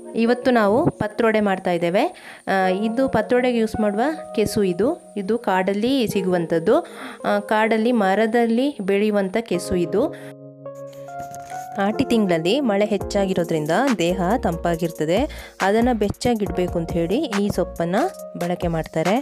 ಇವತ್ತು ನಾವು ಪತ್ರೊಡೆ ಮಾಡ್ತಾ ಇದ್ದೇವೆ ಆ, ಇದು ಪತ್ರೊಡೆಗೆ ಯೂಸ್ ಮಾಡುವ ಕೆಸು ಇದು ಇದು ಕಾಡಲ್ಲಿ ಸಿಗುವಂಥದ್ದು ಆ, ಕಾಡಲ್ಲಿ ಮರದಲ್ಲಿ ಬೆಳೆಯುವಂಥ ಕೆಸು ಇದು ಆಟಿ ತಿಂಗಳಲ್ಲಿ ಮಳೆ ಹೆಚ್ಚಾಗಿರೋದ್ರಿಂದ ದೇಹ ತಂಪಾಗಿರ್ತದೆ ಅದನ್ನು ಬೆಚ್ಚಾಗಿಡಬೇಕು ಅಂತ ಹೇಳಿ ಈ ಸೊಪ್ಪನ್ನು ಬಳಕೆ ಮಾಡ್ತಾರೆ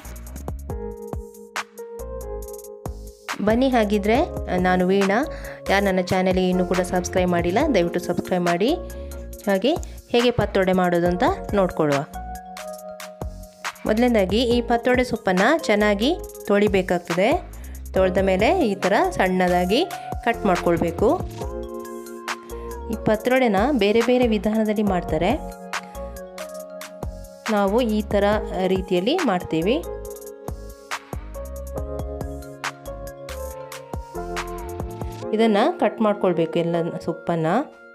ಬನ್ನಿ ಹಾಗಿದ್ರೆ ನಾನು ವೀಣಾ ಯಾರು ನನ್ನ ಚಾನಲ್ಗೆ ಇನ್ನೂ ಕೂಡ ಸಬ್ಸ್ಕ್ರೈಬ್ ಮಾಡಿಲ್ಲ ದಯವಿಟ್ಟು ಸಬ್ಸ್ಕ್ರೈಬ್ ಮಾಡಿ ಹಾಗೆ ಹೇಗೆ ಪತ್ರೊಡೆ ಮಾಡೋದು ಅಂತ ನೋಡ್ಕೊಳ್ಳುವ ಮೊದಲನೇದಾಗಿ ಈ ಪತ್ರೊಡೆ ಸೊಪ್ಪನ್ನು ಚೆನ್ನಾಗಿ ತೊಳಿಬೇಕಾಗ್ತದೆ ತೊಳೆದ ಮೇಲೆ ಈ ಥರ ಸಣ್ಣದಾಗಿ ಕಟ್ ಮಾಡ್ಕೊಳ್ಬೇಕು ಈ ಪತ್ರೊಡೆನ ಬೇರೆ ಬೇರೆ ವಿಧಾನದಲ್ಲಿ ಮಾಡ್ತಾರೆ ನಾವು ಈ ಥರ ರೀತಿಯಲ್ಲಿ ಮಾಡ್ತೀವಿ ಇದನ್ನು ಕಟ್ ಮಾಡ್ಕೊಳ್ಬೇಕು ಎಲ್ಲ ಸೊಪ್ಪನ್ನು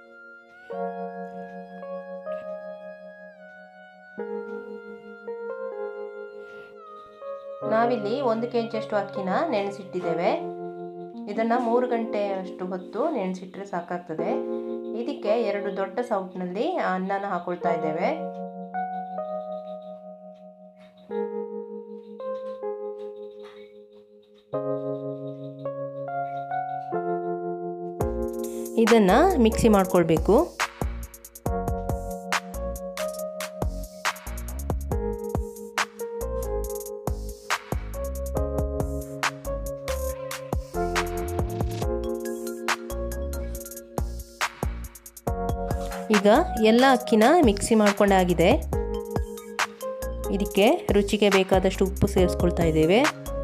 ನಾವಿಲ್ಲಿ ಒಂದು ಕೆ ಜಿಯಷ್ಟು ಅಕ್ಕಿನ ನೆನೆಸಿಟ್ಟಿದ್ದೇವೆ ಇದನ್ನು ಮೂರು ಗಂಟೆಯಷ್ಟು ಹೊತ್ತು ನೆನೆಸಿಟ್ರೆ ಸಾಕಾಗ್ತದೆ ಇದಕ್ಕೆ ಎರಡು ದೊಡ್ಡ ಸೌಟ್ನಲ್ಲಿ ಅನ್ನನ ಹಾಕೊಳ್ತಾ ಇದ್ದೇವೆ ಇದನ್ನ ಮಿಕ್ಸಿ ಮಾಡ್ಕೊಳ್ಬೇಕು ಈಗ ಎಲ್ಲ ಅಕ್ಕಿನ ಮಿಕ್ಸಿ ಮಾಡ್ಕೊಂಡಾಗಿದೆ ಇದಕ್ಕೆ ರುಚಿಗೆ ಬೇಕಾದಷ್ಟು ಉಪ್ಪು ಸೇರಿಸ್ಕೊಳ್ತಾ ಇದ್ದೇವೆ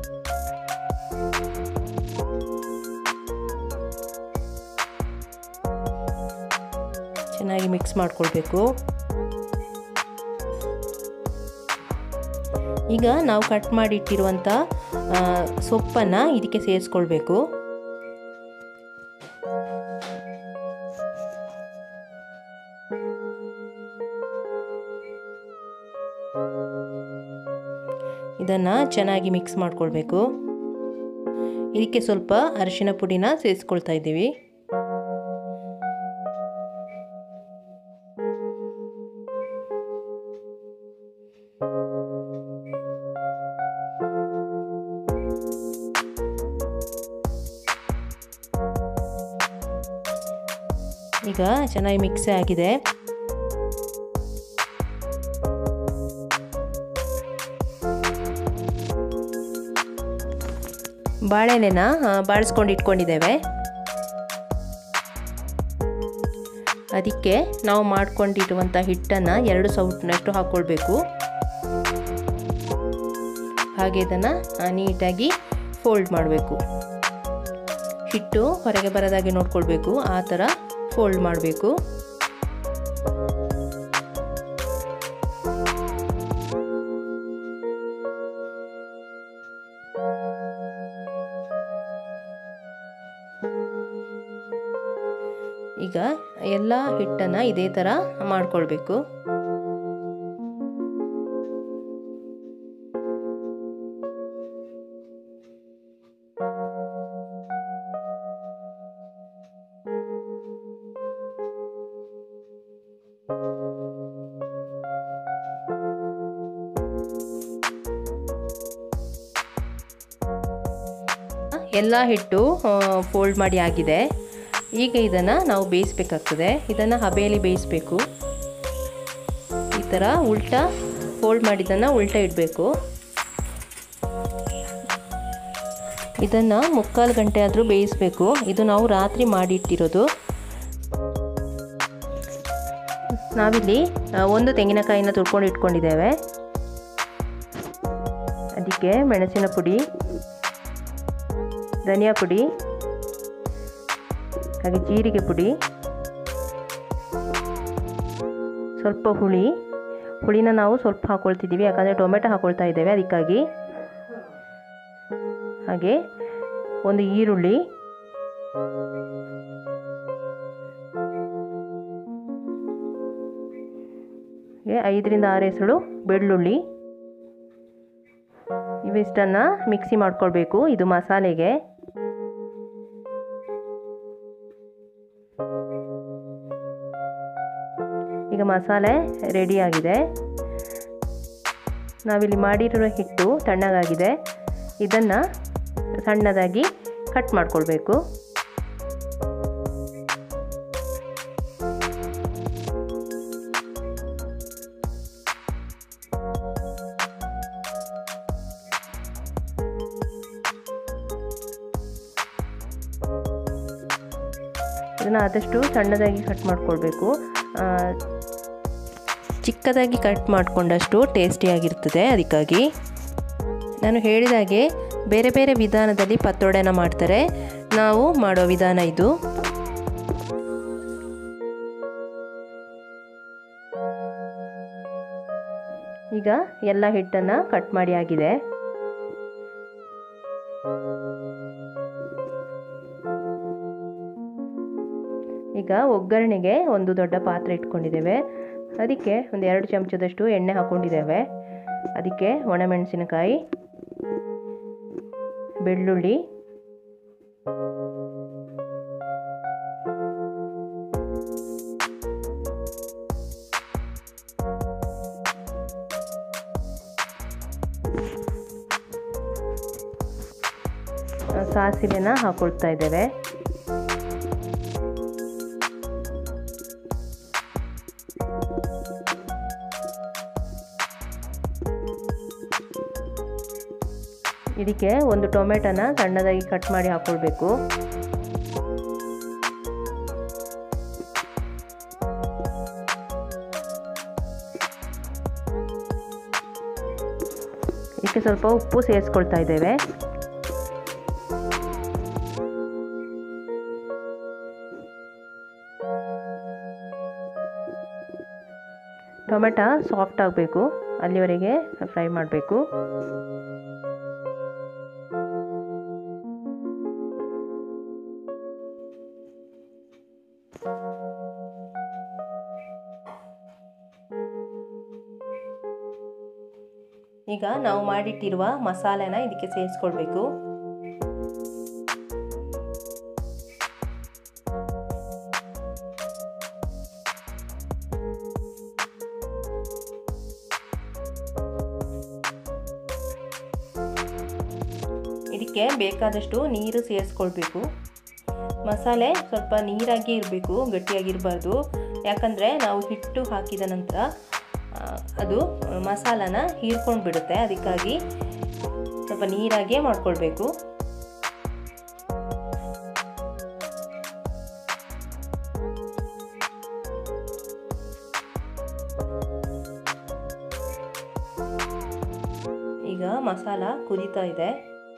ಚೆನ್ನಾಗಿ ಮಿಕ್ಸ್ ಮಾಡ್ಕೊಳ್ಬೇಕು ಈಗ ನಾವು ಕಟ್ ಮಾಡಿ ಇಟ್ಟಿರುವಂಥ ಸೊಪ್ಪನ್ನು ಇದಕ್ಕೆ ಸೇರಿಸ್ಕೊಳ್ಬೇಕು ಇದನ್ನು ಚೆನ್ನಾಗಿ ಮಿಕ್ಸ್ ಮಾಡ್ಕೊಳ್ಬೇಕು ಇದಕ್ಕೆ ಸ್ವಲ್ಪ ಅರಿಶಿನ ಪುಡಿನ ಸೇರಿಸ್ಕೊಳ್ತಾ ಇದ್ದೀವಿ ಈಗ ಚೆನ್ನಾಗಿ ಮಿಕ್ಸ್ ಆಗಿದೆ ಬಾಳೆಲೆನ ಬಾಳಿಸ್ಕೊಂಡು ಇಟ್ಕೊಂಡಿದ್ದೇವೆ ಅದಕ್ಕೆ ನಾವು ಮಾಡ್ಕೊಂಡಿರುವಂಥ ಹಿಟ್ಟನ್ನು ಎರಡು ಸೌಟಿನಷ್ಟು ಹಾಕ್ಕೊಳ್ಬೇಕು ಹಾಗೆ ಇದನ್ನು ನೀಟಾಗಿ ಫೋಲ್ಡ್ ಮಾಡಬೇಕು ಹಿಟ್ಟು ಹೊರಗೆ ಬರೋದಾಗಿ ನೋಡ್ಕೊಳ್ಬೇಕು ಆ ಥರ ಫೋಲ್ಡ್ ಮಾಡಬೇಕು ಈಗ ಎಲ್ಲ ಹಿಟ್ಟನ್ನು ಇದೇ ಥರ ಮಾಡ್ಕೊಳ್ಬೇಕು ಎಲ್ಲ ಹಿಟ್ಟು ಫೋಲ್ಡ್ ಮಾಡಿ ಆಗಿದೆ ಈಗ ಇದನ್ನು ನಾವು ಬೇಯಿಸ್ಬೇಕಾಗ್ತದೆ ಇದನ್ನು ಹಬೆಯಲ್ಲಿ ಬೇಯಿಸಬೇಕು ಈ ಥರ ಉಲ್ಟಾ ಫೋಲ್ಡ್ ಮಾಡಿದ್ದನ್ನು ಉಲ್ಟಾ ಇಡಬೇಕು ಇದನ್ನು ಮುಕ್ಕಾಲು ಗಂಟೆ ಆದರೂ ಬೇಯಿಸಬೇಕು ಇದು ನಾವು ರಾತ್ರಿ ಮಾಡಿಟ್ಟಿರೋದು ನಾವಿಲ್ಲಿ ಒಂದು ತೆಂಗಿನಕಾಯಿನ ತುರ್ಕೊಂಡು ಇಟ್ಕೊಂಡಿದ್ದೇವೆ ಅದಕ್ಕೆ ಮೆಣಸಿನ ಪುಡಿ ಧನಿಯಾ ಪುಡಿ ಹಾಗೆ ಜೀರಿಗೆ ಪುಡಿ ಸ್ವಲ್ಪ ಹುಳಿ ಹುಳಿನ ನಾವು ಸ್ವಲ್ಪ ಹಾಕ್ಕೊಳ್ತಿದ್ದೀವಿ ಯಾಕಂದರೆ ಟೊಮೆಟೊ ಹಾಕ್ಕೊಳ್ತಾ ಇದ್ದೇವೆ ಅದಕ್ಕಾಗಿ ಹಾಗೆ ಒಂದು ಈರುಳ್ಳಿ ಐದರಿಂದ ಆರು ಹೆಸರು ಬೆಳ್ಳುಳ್ಳಿ ಇವಿಷ್ಟನ್ನು ಮಿಕ್ಸಿ ಮಾಡ್ಕೊಳ್ಬೇಕು ಇದು ಮಸಾಲೆಗೆ ಈಗ ಈಗ ಮಸಾಲೆ ರೆಡಿಯಾಗಿದೆ ನಾವಿಲ್ಲಿ ಮಾಡಿರೋ ಹಿಟ್ಟು ತಣ್ಣಗಾಗಿದೆ ಇದನ್ನು ಸಣ್ಣದಾಗಿ ಕಟ್ ಮಾಡಿಕೊಳ್ಬೇಕು ಇದನ್ನು ಆದಷ್ಟು ಸಣ್ಣದಾಗಿ ಕಟ್ ಮಾಡಿಕೊಳ್ಬೇಕು ಚಿಕ್ಕದಾಗಿ ಕಟ್ ಮಾಡಿಕೊಂಡಷ್ಟು ಟೇಸ್ಟಿಯಾಗಿರ್ತದೆ ಅದಕ್ಕಾಗಿ ನಾನು ಹೇಳಿದಾಗೆ ಬೇರೆ ಬೇರೆ ವಿಧಾನದಲ್ಲಿ ಪತ್ರೊಡೆನ ಮಾಡ್ತಾರೆ ನಾವು ಮಾಡೋ ವಿಧಾನ ಇದು ಈಗ ಎಲ್ಲ ಹಿಟ್ಟನ್ನು ಕಟ್ ಮಾಡಿ ಆಗಿದೆ ಈಗ ಒಗ್ಗರಣೆಗೆ ಒಂದು ದೊಡ್ಡ ಪಾತ್ರೆ ಇಟ್ಕೊಂಡಿದ್ದೇವೆ ಅದಕ್ಕೆ ಒಂದು ಎರಡು ಚಮಚದಷ್ಟು ಎಣ್ಣೆ ಹಾಕ್ಕೊಂಡಿದ್ದೇವೆ ಅದಕ್ಕೆ ಒಣಮೆಣಸಿನಕಾಯಿ ಬೆಳ್ಳುಳ್ಳಿ ಸಾಸಿವೆನ ಹಾಕೊಳ್ತಾ ಇದ್ದೇವೆ ಇದಕ್ಕೆ ಒಂದು ಟೊಮೆಟೊನ ಸಣ್ಣದಾಗಿ ಕಟ್ ಮಾಡಿ ಹಾಕ್ಕೊಳ್ಬೇಕು ಇದಕ್ಕೆ ಸ್ವಲ್ಪ ಉಪ್ಪು ಸೇರಿಸ್ಕೊಳ್ತಾ ಇದ್ದೇವೆ ಟೊಮೆಟೊ ಸಾಫ್ಟ್ ಆಗಬೇಕು ಅಲ್ಲಿವರೆಗೆ ಫ್ರೈ ಮಾಡಬೇಕು ಈಗ ನಾವು ಮಾಡಿಟ್ಟಿರುವ ಮಸಾಲೆನ ಇದಕ್ಕೆ ಸೇರಿಸ್ಕೊಳ್ಬೇಕು ಇದಕ್ಕೆ ಬೇಕಾದಷ್ಟು ನೀರು ಸೇರಿಸ್ಕೊಳ್ಬೇಕು ಮಸಾಲೆ ಸ್ವಲ್ಪ ನೀರಾಗಿ ಇರಬೇಕು ಗಟ್ಟಿಯಾಗಿರಬಾರ್ದು ಯಾಕಂದರೆ ನಾವು ಹಿಟ್ಟು ಹಾಕಿದ ನಂತರ ಅದು ಮಸಾಲನ ಹೀರ್ಕೊಂಡು ಬಿಡುತ್ತೆ ಅದಕ್ಕಾಗಿ ಸ್ವಲ್ಪ ನೀರಾಗಿಯೇ ಮಾಡ್ಕೊಳ್ಬೇಕು ಈಗ ಮಸಾಲ ಕುದೀತಾ ಇದೆ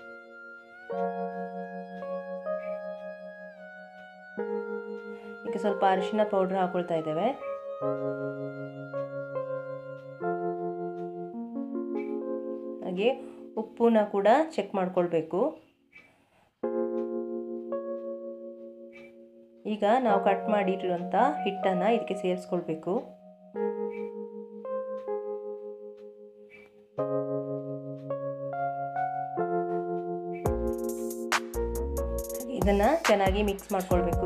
ಈಗ ಸ್ವಲ್ಪ ಅರಿಶಿನ ಪೌಡ್ರ್ ಹಾಕೊಳ್ತಾ ಇದ್ದೇವೆ ಹಾಗೆ ಉಪ್ಪುನ ಕೂಡ ಚೆಕ್ ಮಾಡ್ಕೊಳ್ಬೇಕು ಈಗ ನಾವು ಕಟ್ ಮಾಡಿಟ್ಟಿರುವಂಥ ಹಿಟ್ಟನ್ನು ಇದಕ್ಕೆ ಸೇರಿಸ್ಕೊಳ್ಬೇಕು ಇದನ್ನು ಚೆನ್ನಾಗಿ ಮಿಕ್ಸ್ ಮಾಡ್ಕೊಳ್ಬೇಕು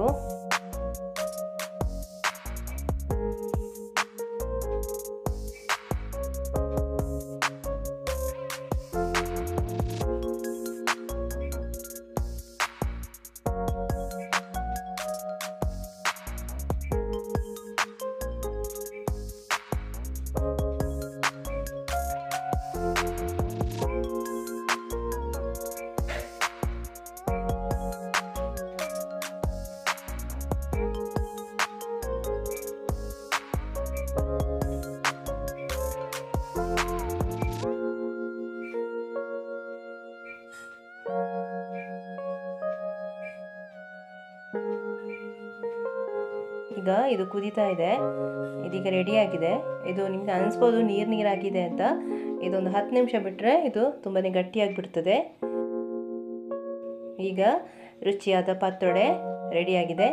ಈಗ ಇದು ಕುದೀತಾ ಇದೆ ಇದೀಗ ರೆಡಿಯಾಗಿದೆ ಇದು ನಿಮ್ಗೆ ಅನಿಸ್ಬೋದು ನೀರು ನೀರಾಗಿದೆ ಅಂತ ಇದೊಂದು ಹತ್ತು ನಿಮಿಷ ಬಿಟ್ಟರೆ ಇದು ತುಂಬಾ ಗಟ್ಟಿಯಾಗಿಬಿಡ್ತದೆ ಈಗ ರುಚಿಯಾದ ಪತ್ರೊಡೆ ರೆಡಿಯಾಗಿದೆ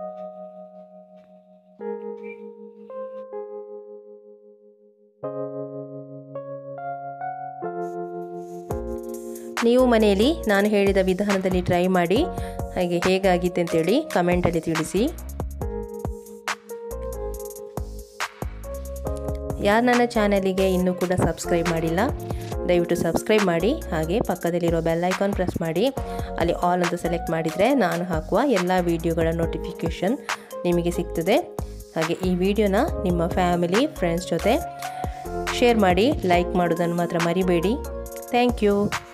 ನೀವು ಮನೆಯಲ್ಲಿ ನಾನು ಹೇಳಿದ ವಿಧಾನದಲ್ಲಿ ಟ್ರೈ ಮಾಡಿ ಹಾಗೆ ಹೇಗಾಗಿತ್ತು ಅಂತೇಳಿ ಕಮೆಂಟಲ್ಲಿ ತಿಳಿಸಿ ಯಾರು ನನ್ನ ಚಾನಲಿಗೆ ಇನ್ನೂ ಕೂಡ ಸಬ್ಸ್ಕ್ರೈಬ್ ಮಾಡಿಲ್ಲ ದಯವಿಟ್ಟು ಸಬ್ಸ್ಕ್ರೈಬ್ ಮಾಡಿ ಹಾಗೆ ಪಕ್ಕದಲ್ಲಿರೋ ಬೆಲ್ ಐಕಾನ್ ಪ್ರೆಸ್ ಮಾಡಿ ಅಲ್ಲಿ ಆಲ್ ಅಂತ ಸೆಲೆಕ್ಟ್ ಮಾಡಿದರೆ ನಾನು ಹಾಕುವ ಎಲ್ಲ ವೀಡಿಯೋಗಳ ನೋಟಿಫಿಕೇಷನ್ ನಿಮಗೆ ಸಿಗ್ತದೆ ಹಾಗೆ ಈ ವಿಡಿಯೋನ ನಿಮ್ಮ ಫ್ಯಾಮಿಲಿ ಫ್ರೆಂಡ್ಸ್ ಜೊತೆ ಶೇರ್ ಮಾಡಿ ಲೈಕ್ ಮಾಡೋದನ್ನು ಮಾತ್ರ ಮರಿಬೇಡಿ ಥ್ಯಾಂಕ್ ಯು